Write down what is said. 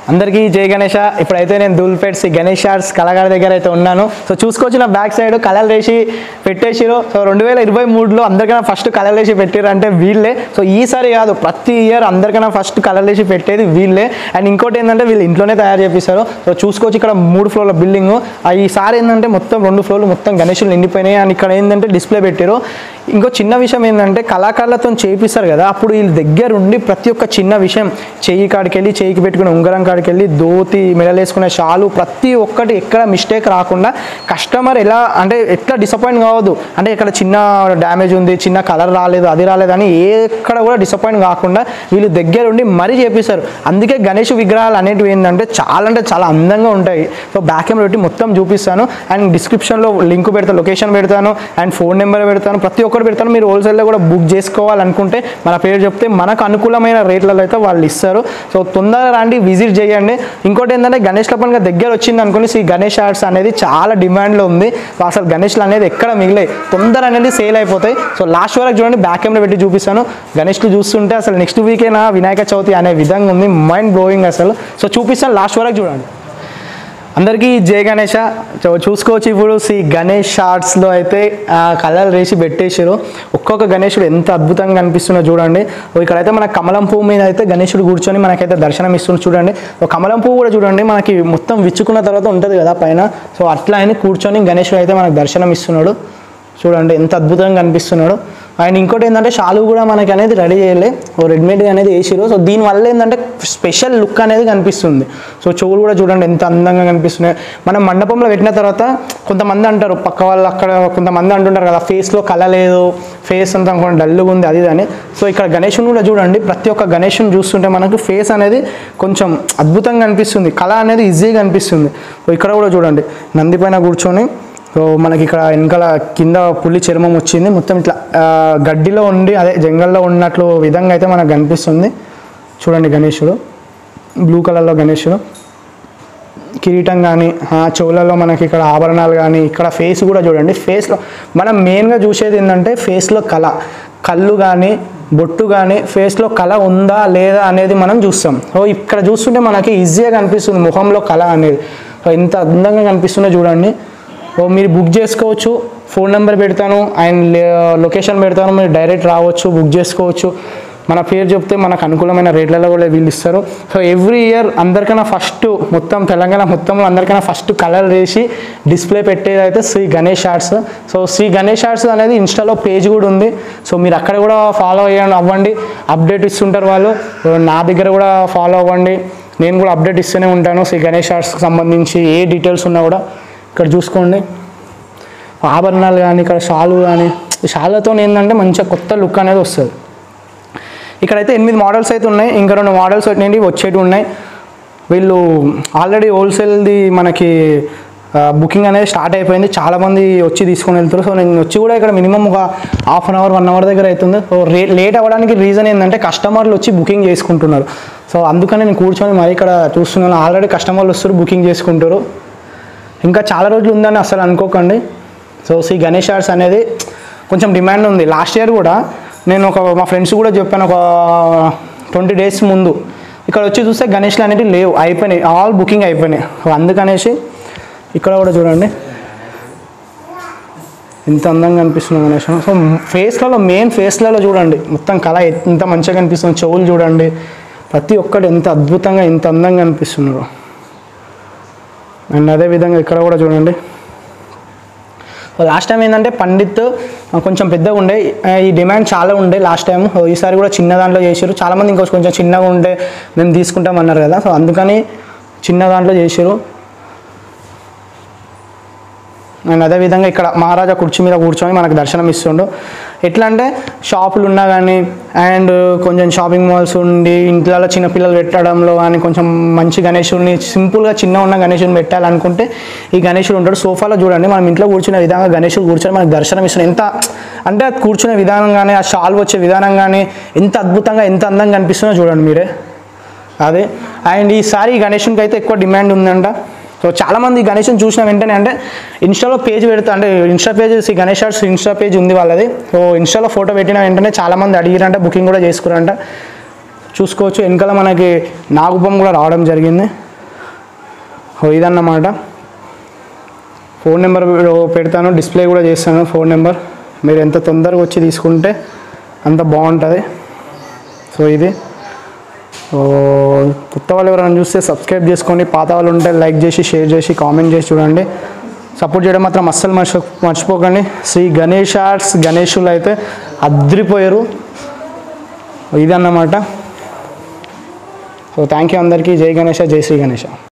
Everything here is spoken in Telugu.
అందరికీ జై గణేష ఇప్పుడైతే నేను దూల్పేట్ శ్రీ గణేష్ ఆర్ట్స్ కళాగారి దగ్గర అయితే ఉన్నాను సో చూసుకోవచ్చు నా బ్యాక్ సైడ్ కలర్ వేసి పెట్టేసిరు సో రెండు వేల ఇరవై మూడులో అందరికన్నా ఫస్ట్ కలర్ వేసి పెట్టారు అంటే వీళ్ళే సో ఈసారి కాదు ప్రతి ఇయర్ అందరికన్నా ఫస్ట్ కలర్ వేసి పెట్టేది వీళ్ళే అండ్ ఇంకోటి ఏంటంటే వీళ్ళు ఇంట్లోనే తయారు చేపిస్తారు సో చూసుకోవచ్చు ఇక్కడ మూడు ఫ్లోర్ల బిల్డింగ్ ఈసారి ఏంటంటే మొత్తం రెండు ఫ్లోర్లు మొత్తం గణేషులు నిండిపోయినాయి అండ్ ఇక్కడ ఏంటంటే డిస్ప్లే పెట్టారు ఇంకో చిన్న విషయం ఏంటంటే కళాకారులతో చేపిస్తారు కదా అప్పుడు వీళ్ళ దగ్గర ఉండి ప్రతి ఒక్క చిన్న విషయం చెయ్యి కాడికి వెళ్ళి చెయ్యికి పెట్టుకునే ఉంగరం కాడికి వెళ్ళి దోతి మెడలేసుకునే షాలు ప్రతి ఒక్కటి ఎక్కడ మిస్టేక్ రాకుండా కస్టమర్ ఎలా అంటే ఎట్లా డిసప్పాయింట్ కావద్దు అంటే ఇక్కడ చిన్న డ్యామేజ్ ఉంది చిన్న కలర్ రాలేదు అది రాలేదు అని ఎక్కడ కూడా డిసప్పాయింట్ కాకుండా వీళ్ళు దగ్గర ఉండి మరీ చేపిస్తారు అందుకే గణేష్ విగ్రహాలు అనేటివి ఏంటంటే చాలా అంటే చాలా అందంగా ఉంటాయి సో బ్యాక్ కెమెరా పెట్టి మొత్తం చూపిస్తాను అండ్ డిస్క్రిప్షన్లో లింక్ పెడతాను లొకేషన్ పెడతాను అండ్ ఫోన్ నెంబర్ పెడతాను ప్రతి ఒక్కటి పెడతాను మీరు హోల్సేల్లో కూడా బుక్ చేసుకోవాలనుకుంటే మన పేరు చెప్తే మనకు అనుకూలమైన రేట్లలో అయితే వాళ్ళు ఇస్తారు సో తొందరగా రండి విజిట్ చేయండి ఇంకోటి ఏంటంటే గణేష్ పండుగ దగ్గర వచ్చింది అనుకోని శ్రీ గణేష్ ఆర్ట్స్ అనేది చాలా డిమాండ్లో ఉంది సో అసలు గణేష్లు అనేది ఎక్కడ మిగిలే తొందర అనేది సేల్ అయిపోతాయి సో లాస్ట్ వరకు చూడండి బ్యాక్ కెమెరా పెట్టి చూపిస్తాను గణేష్లు చూస్తుంటే అసలు నెక్స్ట్ వీకేనా వినాయక చవితి అనే విధంగా ఉంది మైండ్ బ్లోయింగ్ అసలు సో చూపిస్తాను లాస్ట్ వరకు చూడండి అందరికీ జయ గణేష సో చూసుకోవచ్చు ఇప్పుడు శ్రీ గణేష్ షార్ట్స్లో అయితే కలర్ వేసి పెట్టేసారు ఒక్కొక్క గణేశుడు ఎంత అద్భుతంగా కనిపిస్తుందో చూడండి ఓ ఇక్కడైతే మన కమలం పువ్వు మీద అయితే గణేశుడు కూర్చొని మనకైతే దర్శనం ఇస్తుంది చూడండి ఓ కమలం పువ్వు కూడా చూడండి మనకి మొత్తం విచ్చుకున్న తర్వాత ఉంటుంది కదా పైన సో అట్లా ఆయన కూర్చొని గణేశుడు అయితే మనకు దర్శనం ఇస్తున్నాడు చూడండి ఎంత అద్భుతంగా కనిపిస్తున్నాడు అండ్ ఇంకోటి ఏంటంటే షాలు కూడా మనకి అనేది రెడీ చేయలే ఓ రెడీమేడ్ అనేది వేసిరు సో దీనివల్ల ఏంటంటే స్పెషల్ లుక్ అనేది కనిపిస్తుంది సో చెవులు కూడా చూడండి ఎంత అందంగా కనిపిస్తున్నాయి మనం మండపంలో పెట్టిన తర్వాత కొంతమంది అంటారు పక్క వాళ్ళు అక్కడ కొంతమంది అంటుంటారు కదా ఫేస్లో కళ లేదు ఫేస్ అంతా కొంచెం డల్గా ఉంది అది ఇది అని సో ఇక్కడ గణేషుని కూడా చూడండి ప్రతి ఒక్క గణేషుని చూస్తుంటే మనకు ఫేస్ అనేది కొంచెం అద్భుతంగా అనిపిస్తుంది కళ అనేది ఈజీగా అనిపిస్తుంది సో ఇక్కడ కూడా చూడండి నంది పైన కూర్చొని సో మనకి ఇక్కడ వెనకాల కింద పుల్లి చర్మం వచ్చింది మొత్తం ఇట్లా ఆ, గడ్డిలో ఉండి అదే జంగల్లో ఉన్నట్లు విధంగా అయితే మనకు కనిపిస్తుంది చూడండి గణేశుడు బ్లూ కలర్లో గణేశుడు కిరీటం కానీ చెవులలో మనకి ఇక్కడ ఆభరణాలు కానీ ఇక్కడ ఫేస్ కూడా చూడండి ఫేస్లో మనం మెయిన్గా చూసేది ఏంటంటే ఫేస్లో కళ కళ్ళు కానీ బొట్టు కానీ ఫేస్లో కళ ఉందా లేదా అనేది మనం చూస్తాం సో ఇక్కడ చూస్తుంటే మనకి ఈజీగా కనిపిస్తుంది ముఖంలో కళ అనేది సో ఎంత అందంగా కనిపిస్తుందో చూడండి ఓ మీరు బుక్ చేసుకోవచ్చు ఫోన్ నెంబర్ పెడతాను అండ్ లొకేషన్ పెడతాను మీరు డైరెక్ట్ రావచ్చు బుక్ చేసుకోవచ్చు మన పేరు చెప్తే మనకు అనుకూలమైన రేట్లలో కూడా వీళ్ళు ఇస్తారు సో ఎవ్రీ ఇయర్ అందరికన్నా ఫస్ట్ మొత్తం తెలంగాణ మొత్తంలో అందరికన్నా ఫస్ట్ కలర్ వేసి డిస్ప్లే పెట్టేది అయితే Shri Ganesh arts so Shri Ganesh arts అనేది ఇన్స్టాలో పేజ్ కూడా ఉంది సో మీరు అక్కడ కూడా ఫాలో అయ్యండి అవ్వండి అప్డేట్ ఇస్తుంటారు వాళ్ళు సో నా దగ్గర కూడా ఫాలో అవ్వండి నేను కూడా అప్డేట్ ఇస్తూనే ఉంటాను శ్రీ గణేష్ ఆర్ట్స్కి సంబంధించి ఏ డీటెయిల్స్ ఉన్నా కూడా ఇక్కడ చూసుకోండి ఆభరణాలు కానీ ఇక్కడ షాలు కానీ షాలతో ఏంటంటే మంచిగా కొత్త లుక్ అనేది వస్తుంది ఇక్కడైతే ఎనిమిది మోడల్స్ అయితే ఉన్నాయి ఇంకా రెండు మోడల్స్ వచ్చినాయి వచ్చేటివి ఉన్నాయి వీళ్ళు ఆల్రెడీ హోల్సేల్ది మనకి బుకింగ్ అనేది స్టార్ట్ అయిపోయింది చాలామంది వచ్చి తీసుకొని వెళ్తారు సో నేను వచ్చి కూడా ఇక్కడ మినిమం ఒక half an hour one hour దగ్గర అవుతుంది సో రే లేట్ అవ్వడానికి రీజన్ ఏంటంటే కస్టమర్లు వచ్చి బుకింగ్ చేసుకుంటున్నారు సో అందుకని నేను కూర్చొని మరి ఇక్కడ చూస్తున్నాను ఆల్రెడీ కస్టమర్లు వస్తారు బుకింగ్ చేసుకుంటారు ఇంకా చాలా రోజులు ఉందని అసలు అనుకోకండి సో శ్రీ గణేష్ ఆర్ట్స్ అనేది కొంచెం డిమాండ్ ఉంది లాస్ట్ ఇయర్ కూడా నేను ఒక మా ఫ్రెండ్స్ కూడా చెప్పాను ఒక ట్వంటీ డేస్ ముందు ఇక్కడ వచ్చి చూస్తే గణేష్లు అనేవి లేవు అయిపోయినాయి ఆల్ బుకింగ్ అయిపోయినాయి సో అందుకనేసి ఇక్కడ కూడా చూడండి ఎంత అందంగా అనిపిస్తుంది గణేష్ సో ఫేస్లలో మెయిన్ ఫేస్లలో చూడండి మొత్తం కళ ఎంత మంచిగా కనిపిస్తుంది చెవులు చూడండి ప్రతి ఒక్కటి ఎంత అద్భుతంగా ఎంత అందంగా అనిపిస్తున్నారు అండ్ అదేవిధంగా ఇక్కడ కూడా చూడండి లాస్ట్ టైం ఏంటంటే పండిత్ ఆ, కొంచెం పెద్దగా ఉండే ఆ, ఈ డిమాండ్ చాలా ఉండే లాస్ట్ టైం సో ఈసారి కూడా చిన్న దాంట్లో చేసారు చాలామంది ఇంకొక కొంచెం చిన్నగా ఉంటే మేము తీసుకుంటాం అన్నారు కదా సో అందుకని చిన్న దాంట్లో చేసారు అండ్ అదేవిధంగా ఇక్కడ మహారాజా కుర్చీ మీద కూర్చొని మనకు దర్శనం ఇస్తుండు ఎట్లా అంటే షాపులు ఉన్నా కానీ అండ్ కొంచెం షాపింగ్ మాల్స్ ఉండి ఇంట్లో చిన్నపిల్లలు పెట్టడంలో కానీ కొంచెం మంచి గణేశుడిని సింపుల్గా చిన్న ఉన్న గణేశుడిని పెట్టాలనుకుంటే ఈ గణేశుడు ఉంటాడు సోఫాలో చూడండి మనం ఇంట్లో కూర్చునే విధంగా గణేశుడు కూర్చొని మనకు దర్శనం ఇస్తుంది ఎంత అంటే అది కూర్చునే విధానం కానీ ఆ షాల్ వచ్చే విధానం కానీ ఎంత అద్భుతంగా ఎంత అందంగా కనిపిస్తుందో చూడండి మీరే అదే అండ్ ఈసారి ఈ గణేశునికి అయితే ఎక్కువ డిమాండ్ ఉందంట సో చాలామంది గణేశుని చూసిన వెంటనే అంటే ఇన్స్టాలో పేజ్ పెడతా అంటే Insta page Shri Ganesh arts Insta page ఉంది వాళ్ళది సో ఇన్స్టాలో ఫోటో పెట్టిన వెంటనే చాలామంది అడిగిరంట బుకింగ్ కూడా చేసుకురంట చూసుకోవచ్చు వెనకాల మనకి నాగుపం కూడా రావడం జరిగింది ఓ ఇదన్నమాట ఫోన్ నెంబర్ పెడతాను డిస్ప్లే కూడా చేస్తాను ఫోన్ నెంబర్ మీరు ఎంత తొందరగా వచ్చి తీసుకుంటే అంత బాగుంటుంది సో ఇది సో కొత్త వాళ్ళు ఎవరైనా చూస్తే సబ్స్క్రైబ్ చేసుకోండి పాత వాళ్ళు ఉంటే లైక్ చేసి షేర్ చేసి కామెంట్ చేసి చూడండి సపోర్ట్ చేయడం మాత్రం అస్సలు మర్చి మర్చిపోకండి శ్రీ గణేష్ ఆర్ట్స్ గణేషులు అయితే అద్రిపోయారు ఇది అన్నమాట సో థ్యాంక్ యూ అందరికీ జై గణేష జై శ్రీ గణేష